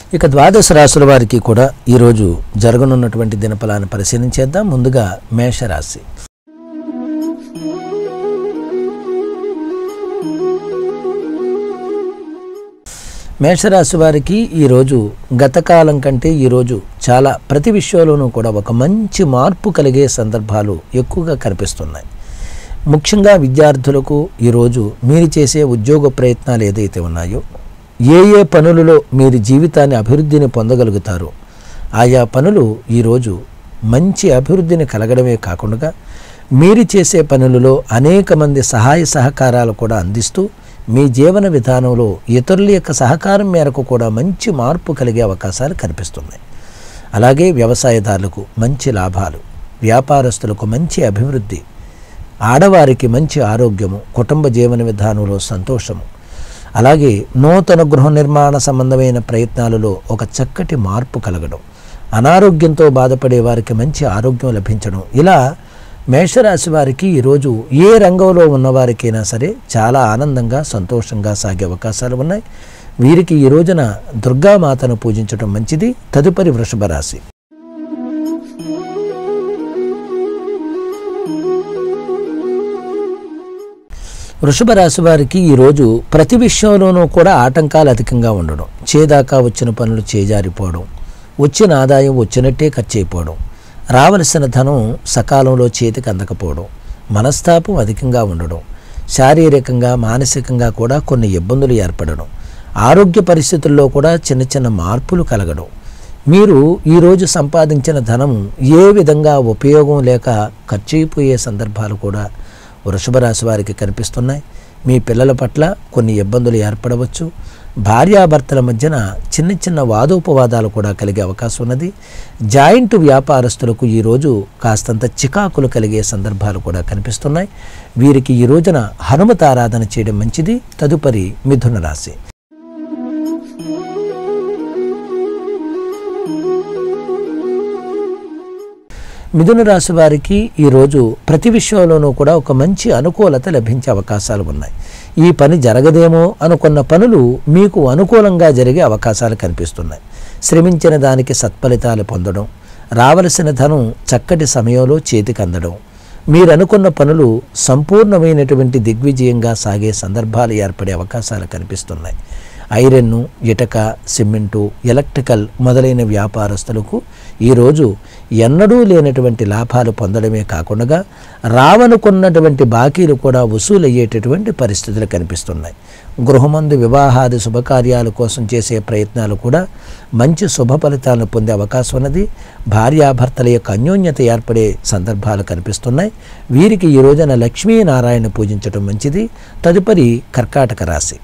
ఇక ద్వాదశ రాశుల వారికి కూడా ఈరోజు జరగనున్నటువంటి దినఫలాన్ని పరిశీలించేద్దాం ముందుగా మేషరాశి మేషరాశి వారికి ఈరోజు గతకాలం కంటే ఈరోజు చాలా ప్రతి విషయంలోనూ కూడా ఒక మంచి మార్పు కలిగే సందర్భాలు ఎక్కువగా కనిపిస్తున్నాయి ముఖ్యంగా విద్యార్థులకు ఈరోజు మీరు చేసే ఉద్యోగ ప్రయత్నాలు ఏదైతే ఉన్నాయో ఏ ఏ పనులలో మీరు జీవితాన్ని అభివృద్ధిని పొందగలుగుతారో ఆయా పనులు ఈరోజు మంచి అభివృద్ధిని కలగడమే కాకుండా మీరు చేసే పనులలో అనేక మంది సహాయ సహకారాలు కూడా అందిస్తూ మీ జీవన విధానంలో ఇతరుల యొక్క సహకారం మేరకు కూడా మంచి మార్పు కలిగే అవకాశాలు కనిపిస్తున్నాయి అలాగే వ్యవసాయదారులకు మంచి లాభాలు వ్యాపారస్తులకు మంచి అభివృద్ధి ఆడవారికి మంచి ఆరోగ్యము కుటుంబ జీవన విధానంలో సంతోషము అలాగే నూతన గృహ నిర్మాణ సంబంధమైన ప్రయత్నాలలో ఒక చక్కటి మార్పు కలగడం అనారోగ్యంతో బాధపడే వారికి మంచి ఆరోగ్యం లభించడం ఇలా మేషరాశి వారికి ఈరోజు ఏ రంగంలో ఉన్నవారికైనా సరే చాలా ఆనందంగా సంతోషంగా సాగే అవకాశాలు ఉన్నాయి వీరికి ఈ రోజున దుర్గామాతను పూజించడం మంచిది తదుపరి వృషభ రాశి వృషభ రాశి వారికి ఈరోజు ప్రతి విషయంలోనూ కూడా ఆటంకాలు అధికంగా ఉండడం చేదాకా వచ్చిన పనులు చేజారిపోవడం వచ్చిన ఆదాయం వచ్చినట్టే ఖర్చు అయిపోవడం రావలసిన ధనం సకాలంలో చేతికి అందకపోవడం మనస్తాపం అధికంగా ఉండడం శారీరకంగా మానసికంగా కూడా కొన్ని ఇబ్బందులు ఏర్పడడం ఆరోగ్య పరిస్థితుల్లో కూడా చిన్న చిన్న మార్పులు కలగడం మీరు ఈరోజు సంపాదించిన ధనం ఏ విధంగా ఉపయోగం లేక ఖర్చు అయిపోయే సందర్భాలు కూడా వృషభ రాశి వారికి కనిపిస్తున్నాయి మీ పిల్లల పట్ల కొన్ని ఇబ్బందులు ఏర్పడవచ్చు భార్యాభర్తల మధ్యన చిన్న చిన్న వాదోపవాదాలు కూడా కలిగే అవకాశం ఉన్నది జాయింట్ వ్యాపారస్తులకు ఈరోజు కాస్తంత చికాకులు కలిగే సందర్భాలు కూడా కనిపిస్తున్నాయి వీరికి ఈ రోజున హనుమత ఆరాధన చేయడం మంచిది తదుపరి మిథున రాశి మిథున రాశి వారికి ఈరోజు ప్రతి విషయంలోనూ కూడా ఒక మంచి అనుకూలత లభించే అవకాశాలు ఉన్నాయి ఈ పని జరగదేమో అనుకున్న పనులు మీకు అనుకూలంగా జరిగే అవకాశాలు కనిపిస్తున్నాయి శ్రమించిన దానికి సత్ఫలితాలు పొందడం రావలసిన ధనం చక్కటి సమయంలో చేతికి అందడం మీరు అనుకున్న పనులు సంపూర్ణమైనటువంటి దిగ్విజయంగా సాగే సందర్భాలు ఏర్పడే అవకాశాలు కనిపిస్తున్నాయి ఐరన్ను ఇటక సిమెంటు ఎలక్ట్రికల్ మొదలైన వ్యాపారస్తులకు ఈరోజు ఎన్నడూ లేనటువంటి లాభాలు పొందడమే కాకుండా రావనుకున్నటువంటి బాకీలు కూడా వసూలయ్యేటటువంటి పరిస్థితులు కనిపిస్తున్నాయి గృహమందు వివాహాది శుభకార్యాల కోసం చేసే ప్రయత్నాలు కూడా మంచి శుభ ఫలితాలను పొందే అవకాశం ఉన్నది భార్యాభర్తల యొక్క అన్యోన్యత ఏర్పడే సందర్భాలు కనిపిస్తున్నాయి వీరికి ఈ రోజున లక్ష్మీనారాయణ పూజించడం మంచిది తదుపరి కర్కాటక రాశి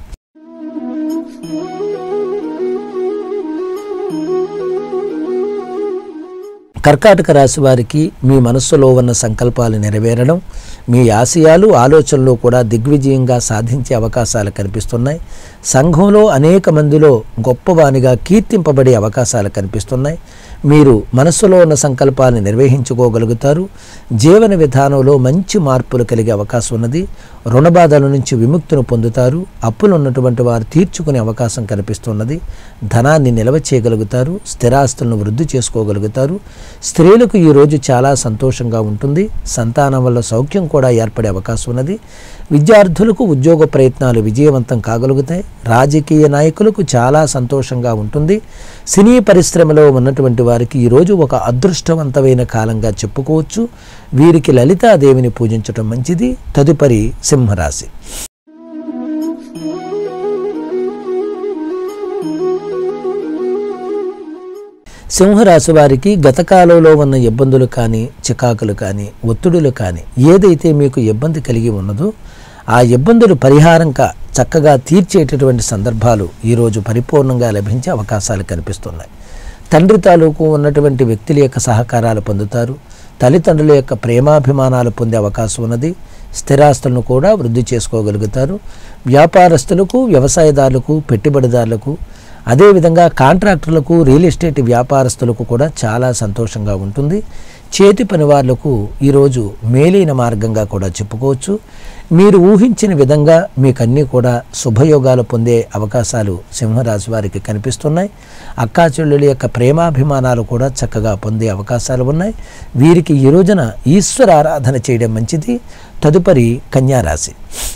కర్కాటక రాశి వారికి మీ మనస్సులో ఉన్న సంకల్పాలు నెరవేరడం మీ ఆశయాలు ఆలోచనలు కూడా దిగ్విజయంగా సాధించే అవకాశాలు కనిపిస్తున్నాయి సంఘంలో అనేక మందిలో గొప్పవానిగా కీర్తింపబడే అవకాశాలు కనిపిస్తున్నాయి మీరు మనస్సులో ఉన్న సంకల్పాన్ని నిర్వహించుకోగలుగుతారు జీవన విధానంలో మంచి మార్పులు కలిగే అవకాశం ఉన్నది రుణబాధల నుంచి విముక్తిని పొందుతారు అప్పులు ఉన్నటువంటి వారు తీర్చుకునే అవకాశం కనిపిస్తున్నది ధనాన్ని నిల్వ చేయగలుగుతారు స్థిరాస్తులను వృద్ధి చేసుకోగలుగుతారు స్త్రీలకు ఈరోజు చాలా సంతోషంగా ఉంటుంది సంతానం వల్ల సౌఖ్యం కూడా ఏర్పడే అవకాశం ఉన్నది విద్యార్థులకు ఉద్యోగ ప్రయత్నాలు విజయవంతం కాగలుగుతాయి రాజకీయ నాయకులకు చాలా సంతోషంగా ఉంటుంది సినీ పరిశ్రమలో ఉన్నటువంటి వారికి ఈరోజు ఒక అదృష్టవంతమైన కాలంగా చెప్పుకోవచ్చు వీరికి లలితాదేవిని పూజించడం మంచిది తదుపరి సింహరాశి సింహరాశి వారికి గత కాలంలో ఉన్న ఇబ్బందులు కానీ చికాకులు కానీ ఒత్తిడులు కానీ ఏదైతే మీకు ఇబ్బంది కలిగి ఉన్నదో ఆ ఇబ్బందులు పరిహారంగా చక్కగా తీర్చేటటువంటి సందర్భాలు ఈరోజు పరిపూర్ణంగా లభించే అవకాశాలు కనిపిస్తున్నాయి తండ్రి తాలూకు ఉన్నటువంటి వ్యక్తుల యొక్క సహకారాలు పొందుతారు తల్లిదండ్రుల యొక్క ప్రేమాభిమానాలు పొందే అవకాశం ఉన్నది స్థిరాస్తులను కూడా వృద్ధి చేసుకోగలుగుతారు వ్యాపారస్తులకు వ్యవసాయదారులకు పెట్టుబడిదారులకు అదేవిధంగా కాంట్రాక్టర్లకు రియల్ ఎస్టేట్ వ్యాపారస్తులకు కూడా చాలా సంతోషంగా ఉంటుంది చేతి పని వాళ్లకు ఈరోజు మేలైన మార్గంగా కూడా చెప్పుకోవచ్చు మీరు ఊహించిన విధంగా మీకన్నీ కూడా శుభయోగాలు పొందే అవకాశాలు సింహరాశి వారికి కనిపిస్తున్నాయి అక్కా చెల్లెల యొక్క ప్రేమాభిమానాలు కూడా చక్కగా పొందే అవకాశాలు ఉన్నాయి వీరికి ఈ రోజున ఈశ్వర ఆరాధన చేయడం మంచిది తదుపరి కన్యారాశి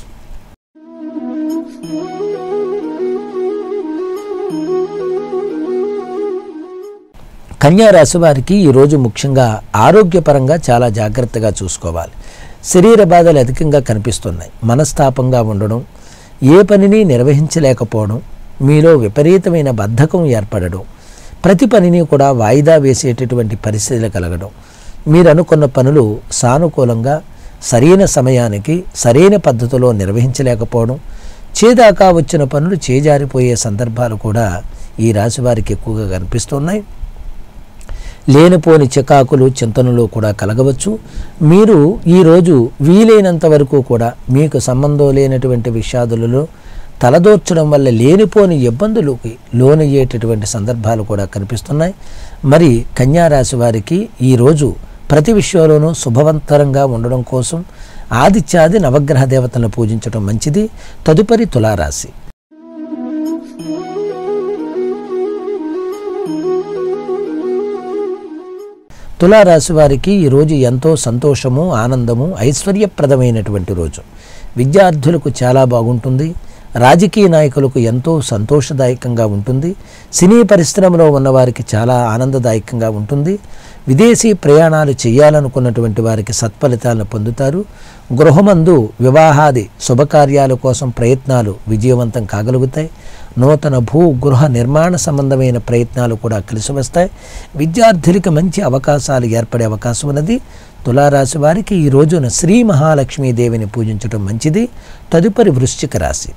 కన్యా రాశి వారికి ఈరోజు ముఖ్యంగా ఆరోగ్యపరంగా చాలా జాగ్రత్తగా చూసుకోవాలి శరీర బాధలు అధికంగా కనిపిస్తున్నాయి మనస్తాపంగా ఉండడం ఏ పనిని నిర్వహించలేకపోవడం మీలో విపరీతమైన బద్ధకం ఏర్పడడం ప్రతి పనిని కూడా వాయిదా వేసేటటువంటి పరిస్థితులు కలగడం మీరు అనుకున్న పనులు సానుకూలంగా సరైన సమయానికి సరైన పద్ధతిలో నిర్వహించలేకపోవడం చేదాకా వచ్చిన పనులు చేజారిపోయే సందర్భాలు కూడా ఈ రాశి వారికి ఎక్కువగా కనిపిస్తున్నాయి లేనిపోని చికాకులు చింతనలు కూడా కలగవచ్చు మీరు ఈరోజు వీలైనంత వరకు కూడా మీకు సంబంధం లేనటువంటి విషాదులలో తలదోర్చడం వల్ల లేనిపోని ఇబ్బందులకి లోనయ్యేటటువంటి సందర్భాలు కూడా కనిపిస్తున్నాయి మరి కన్యారాశి వారికి ఈరోజు ప్రతి విషయంలోనూ శుభవంతరంగా ఉండడం కోసం ఆదిత్యాది నవగ్రహ దేవతలను పూజించడం మంచిది తదుపరి తులారాశి తులారాశి వారికి ఈరోజు ఎంతో సంతోషము ఆనందము ఐశ్వర్యప్రదమైనటువంటి రోజు విద్యార్థులకు చాలా బాగుంటుంది రాజకీయ నాయకులకు ఎంతో సంతోషదాయకంగా ఉంటుంది సినీ పరిశ్రమలో ఉన్నవారికి చాలా ఆనందదాయకంగా ఉంటుంది విదేశీ ప్రయాణాలు చేయాలనుకున్నటువంటి వారికి సత్ఫలితాలను పొందుతారు గృహమందు వివాహాది శుభకార్యాల కోసం ప్రయత్నాలు విజయవంతం కాగలుగుతాయి నూతన భూ గృహ నిర్మాణ సంబంధమైన ప్రయత్నాలు కూడా కలిసి వస్తాయి విద్యార్థులకి మంచి అవకాశాలు ఏర్పడే అవకాశం ఉన్నది తులారాశి వారికి ఈ రోజున శ్రీ మహాలక్ష్మీదేవిని పూజించడం మంచిది తదుపరి వృశ్చిక రాశి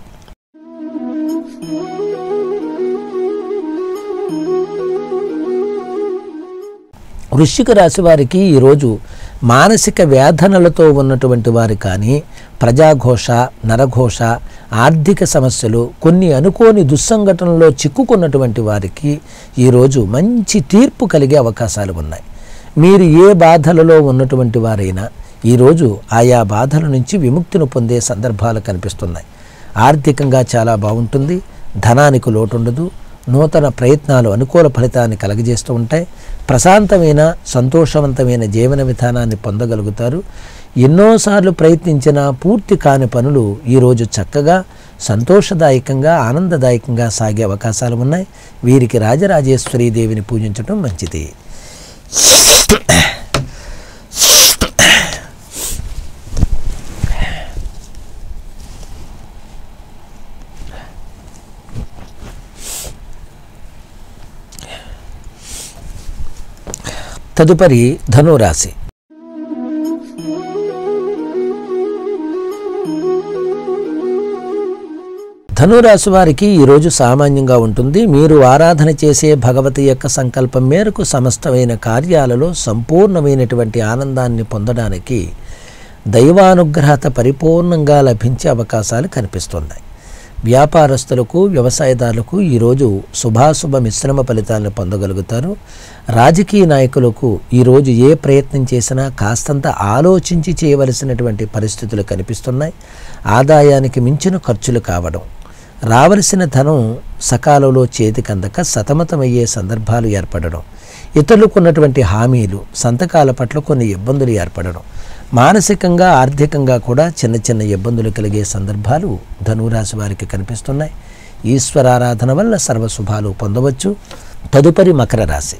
వృశ్చిక రాశి వారికి ఈరోజు మానసిక వేదనలతో ఉన్నటువంటి వారు కానీ ప్రజాఘోష నరఘోష ఆర్థిక సమస్యలు కొన్ని అనుకోని దుస్సంఘటనలో చిక్కుకున్నటువంటి వారికి ఈరోజు మంచి తీర్పు కలిగే అవకాశాలు ఉన్నాయి మీరు ఏ బాధలలో ఉన్నటువంటి వారైనా ఈరోజు ఆయా బాధల నుంచి విముక్తిని పొందే సందర్భాలు కనిపిస్తున్నాయి ఆర్థికంగా చాలా బాగుంటుంది ధనానికి లోటు ఉండదు నూతన ప్రయత్నాలు అనుకూల ఫలితాన్ని కలగజేస్తూ ఉంటాయి ప్రశాంతమైన సంతోషవంతమైన జీవన విధానాన్ని పొందగలుగుతారు ఎన్నోసార్లు ప్రయత్నించిన పూర్తి కాని పనులు ఈరోజు చక్కగా సంతోషదాయకంగా ఆనందదాయకంగా సాగే అవకాశాలు ఉన్నాయి వీరికి రాజరాజేశ్వరీ దేవిని పూజించడం మంచిది తదుపరి ధనురాశి ధనురాశి వారికి ఈరోజు సామాన్యంగా ఉంటుంది మీరు ఆరాధన చేసే భగవతి యొక్క సంకల్పం మేరకు సమస్తమైన కార్యాలలో సంపూర్ణమైనటువంటి ఆనందాన్ని పొందడానికి దైవానుగ్రహత పరిపూర్ణంగా లభించే అవకాశాలు కనిపిస్తున్నాయి వ్యాపారస్తులకు వ్యవసాయదారులకు ఈరోజు శుభాశుభ మిశ్రమ ఫలితాలను పొందగలుగుతారు రాజకీయ నాయకులకు ఈరోజు ఏ ప్రయత్నం చేసినా కాస్తంత ఆలోచించి చేయవలసినటువంటి పరిస్థితులు కనిపిస్తున్నాయి ఆదాయానికి మించిన ఖర్చులు కావడం రావలసిన ధనం సకాలంలో చేతికందక సతమతమయ్యే సందర్భాలు ఏర్పడడం ఇతరులకు ఉన్నటువంటి హామీలు సంతకాల పట్ల కొన్ని ఇబ్బందులు ఏర్పడడం మానసికంగా ఆర్థికంగా కూడా చిన్న చిన్న ఇబ్బందులు కలిగే సందర్భాలు ధనురాశి వారికి కనిపిస్తున్నాయి ఈశ్వరారాధన వల్ల సర్వశుభాలు పొందవచ్చు తదుపరి మకర రాశి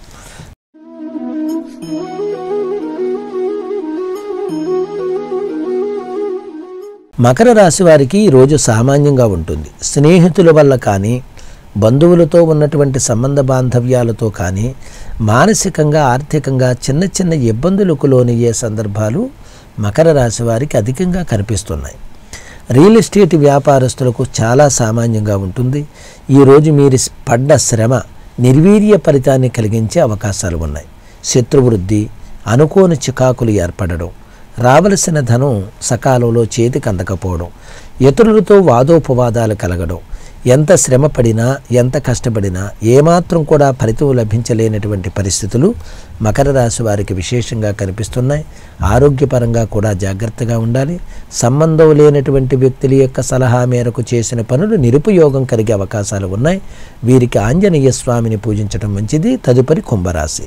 మకర రాశి వారికి ఈరోజు సామాన్యంగా ఉంటుంది స్నేహితుల వల్ల కానీ బంధువులతో ఉన్నటువంటి సంబంధ బాంధవ్యాలతో కానీ మానసికంగా ఆర్థికంగా చిన్న చిన్న ఇబ్బందులకు లోనయ్యే సందర్భాలు మకర రాశి వారికి అధికంగా కనిపిస్తున్నాయి రియల్ ఎస్టేట్ వ్యాపారస్తులకు చాలా సామాన్యంగా ఉంటుంది ఈరోజు మీరు పడ్డ శ్రమ నిర్వీర్య ఫలితాన్ని కలిగించే అవకాశాలు ఉన్నాయి శత్రువృద్ధి అనుకోని చికాకులు ఏర్పడడం రావలసిన ధనం సకాలంలో చేతికి అందకపోవడం ఇతరులతో వాదోపవాదాలు కలగడం ఎంత శ్రమ పడినా ఎంత కష్టపడినా ఏమాత్రం కూడా ఫలితం లభించలేనటువంటి పరిస్థితులు మకర రాశి వారికి విశేషంగా కనిపిస్తున్నాయి ఆరోగ్యపరంగా కూడా జాగ్రత్తగా ఉండాలి సంబంధం లేనటువంటి వ్యక్తుల యొక్క సలహా మేరకు చేసిన పనులు నిరుపయోగం కలిగే అవకాశాలు ఉన్నాయి వీరికి ఆంజనేయ స్వామిని పూజించడం మంచిది తదుపరి కుంభరాశి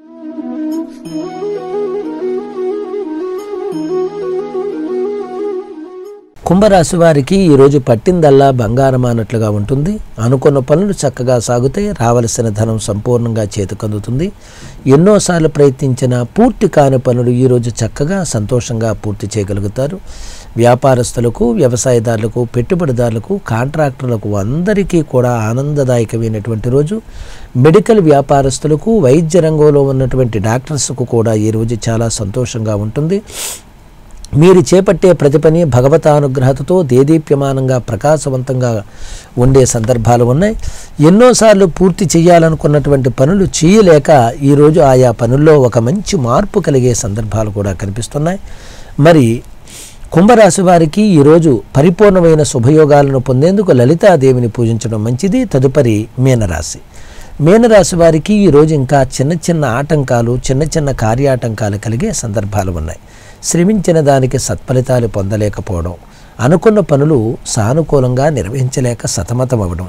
కుంభరాశి వారికి ఈరోజు పట్టిందల్లా బంగారం అన్నట్లుగా ఉంటుంది అనుకున్న పనులు చక్కగా సాగుతాయి రావలసిన ధనం సంపూర్ణంగా చేతికందుతుంది ఎన్నోసార్లు ప్రయత్నించిన పూర్తి కాని పనులు ఈరోజు చక్కగా సంతోషంగా పూర్తి చేయగలుగుతారు వ్యాపారస్తులకు వ్యవసాయదారులకు పెట్టుబడిదారులకు కాంట్రాక్టర్లకు అందరికీ కూడా ఆనందదాయకమైనటువంటి రోజు మెడికల్ వ్యాపారస్తులకు వైద్య రంగంలో ఉన్నటువంటి డాక్టర్స్కు కూడా ఈరోజు చాలా సంతోషంగా ఉంటుంది మీరు చేపట్టే ప్రతి పని భగవతానుగ్రహతతో దేదీప్యమానంగా ప్రకాశవంతంగా ఉండే సందర్భాలు ఉన్నాయి ఎన్నోసార్లు పూర్తి చేయాలనుకున్నటువంటి పనులు చేయలేక ఈరోజు ఆయా పనుల్లో ఒక మంచి మార్పు కలిగే సందర్భాలు కూడా కనిపిస్తున్నాయి మరి కుంభరాశి వారికి ఈరోజు పరిపూర్ణమైన శుభయోగాలను పొందేందుకు లలితాదేవిని పూజించడం మంచిది తదుపరి మీనరాశి మీనరాశి వారికి ఈరోజు ఇంకా చిన్న చిన్న ఆటంకాలు చిన్న చిన్న కార్యాటంకాలు కలిగే సందర్భాలు ఉన్నాయి శ్రమించిన దానికి సత్ఫలితాలు పొందలేకపోవడం అనుకున్న పనులు సానుకూలంగా నిర్వహించలేక సతమతమవడం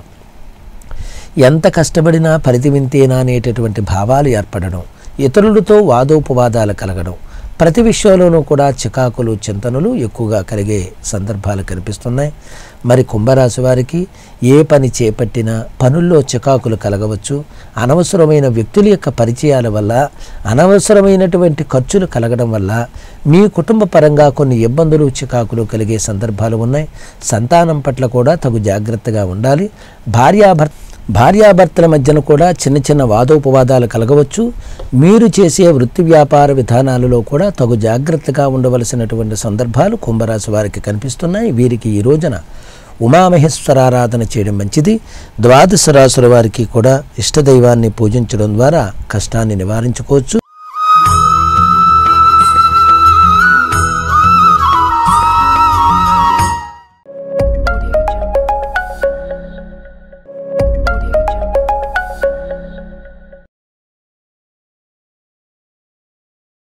ఎంత కష్టపడినా ఫలితమింతేనా అనేటటువంటి భావాలు ఏర్పడడం ఇతరులతో వాదోపవాదాలు కలగడం ప్రతి విషయంలోనూ కూడా చికాకులు చింతనలు ఎక్కువగా కలిగే సందర్భాలు కనిపిస్తున్నాయి మరి కుంభరాశి వారికి ఏ పని చేపట్టినా పనుల్లో చికాకులు కలగవచ్చు అనవసరమైన వ్యక్తుల యొక్క పరిచయాల వల్ల అనవసరమైనటువంటి ఖర్చులు కలగడం వల్ల మీ కుటుంబ పరంగా కొన్ని ఇబ్బందులు చికాకులు కలిగే సందర్భాలు ఉన్నాయి సంతానం పట్ల కూడా తగు జాగ్రత్తగా ఉండాలి భార్యాభర్త భార్యాభర్తల మధ్యన కూడా చిన్న చిన్న వాదోపవాదాలు కలగవచ్చు మీరు చేసే వృత్తి వ్యాపార విధానాలలో కూడా తగు జాగ్రత్తగా ఉండవలసినటువంటి సందర్భాలు కుంభరాశి వారికి కనిపిస్తున్నాయి వీరికి ఈ రోజున ఉమామహేశ్వరారాధన చేయడం మంచిది ద్వాదశ రాశుల వారికి కూడా ఇష్టదైవాన్ని పూజించడం ద్వారా కష్టాన్ని నివారించుకోవచ్చు